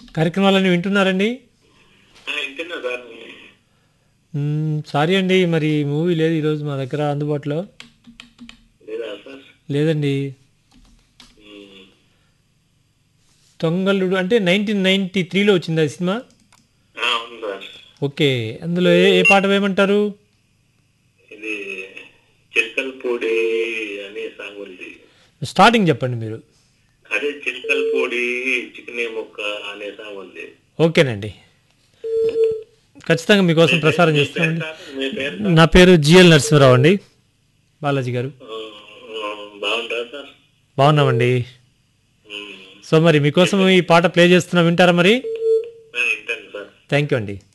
కార్యక్రమాలన్నీ వింటున్నారండి ఆ, వింటున్నా సార్ మ్మ్, సారీ అండి మరి మూవీ లేదు ఈరోజు మా దగ్గర అందుబాటులో లేదా సార్ లేదండి ఉమ్, తొంగలుడు అంటే నైన్టీన్ నైన్టీ త్రీలో వచ్చింది ఆ సినిమా ఆ, అవును సార్ ఓకే అందులో ఏ ఏ పాట వేయమంటారు ఇది చిల్కల్ పొడి అనే సాంగ్ ఉంది స్టార్టింగ్ చెప్పండి మీరు అదే చిల్కల్ పొడి చికెనే ముక్క అనే సాంగ్ ఉంది ఓకేనండి ఖచ్చితంగా మీకోసం ప్రసారం మీ పేరు చేస్తామండి సార్? మీ పేరు నా పేరు జిఎల్ నరసింహరావు అండి బాలాజీ గారు ఆ, ఆ, బాగుంటారా సార్ బాగున్నామండి ఉమ్, సో మరి మీకోసం ఈ పాట ప్లే చేస్తున్నా వింటారా మరి ఆ, వింటాను సార్ థ్యాంక్ యూ అండి